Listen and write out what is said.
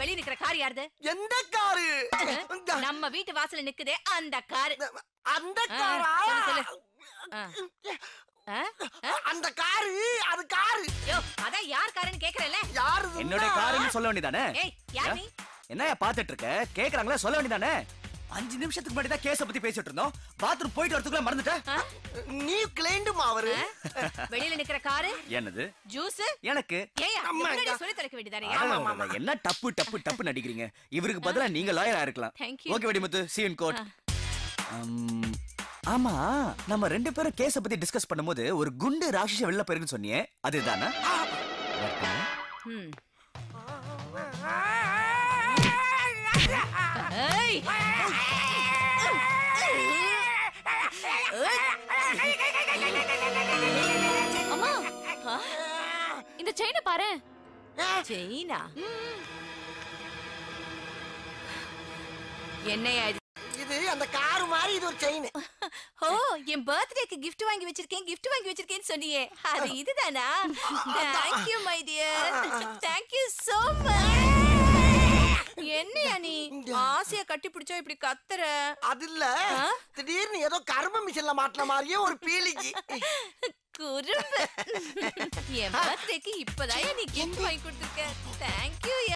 வெளிய நிக்கிற கார் யாருது எந்த காரு நம்ம வீட்டு வாசல்ல நிக்குதே அந்த கார் அந்த ஆ, காரா சொல்லு, சொல்லு. ஆ? ஆ? அந்த காரு அது காரு யோ அதான் யார் காருன்னு கேக்குறல யாரு என்னுடைய காருன்னு சொல்ல வேண்டியதானே ஏய் யார் நீ என்னையா பாத்துட்டு இருக்க கேக்குறாங்களா சொல்ல வேண்டியதானே அஞ்சு நிமிஷத்துக்கு முன்னாடி தான் கேஸ பத்தி பேசிட்டு இருந்தோம் பாத்ரூம் போயிட்டு வரதுக்குள்ள மறந்துட்டேன் ஆ? நீ கிளைண்டுமா அவரு வெளியில நிக்கிற காரு என்னது ஜூஸ் எனக்கு ஏயா அம்மா, முன்னாடி இங்க. சொல்லி தரக்க வேண்டியதானே அடடடடட, என்ன டப்பு டப்பு டப்பு நடிக்கிறீங்க இவருக்கு பதிலா நீங்க லாயரா இருக்கலாம் Thank you. Okay Vedimuthu see in court ஆமா நம்ம ரெண்டு பேரும் கேஸ பத்தி டிஸ்கஸ் பண்ணும்போது ஒரு குண்டு ராட்சச வெளில போயிருக்குன்னு சொன்னியே அதுதானா வரட்டுமா? ம். ஏய் அம்மா இந்த செயினை பாரு செயினா என்னையா இது இது அந்த காரு மாதிரி இது ஒரு செயின் ஓ என் பர்த்டேக்கு gift வாங்கி வச்சிருக்கேன் gift வாங்கி வச்சிருக்கேன்னு சொன்னியே அது இதுதானா thank you my dear thank you so much என்னையா நீ ஆசைய கட்டி பிடிச்சா இப்படி கத்துற அது இல்ல ஆ? திடீர்னு ஏதோ கரும மிஷின்ல மாட்டின மாதிரியே ஒரு பீலிக்கு குறும்பு என் பர்த்டேக்கு இப்பதான் நீ gift வாங்கி கொடுத்துருக்க தேங்க் யூ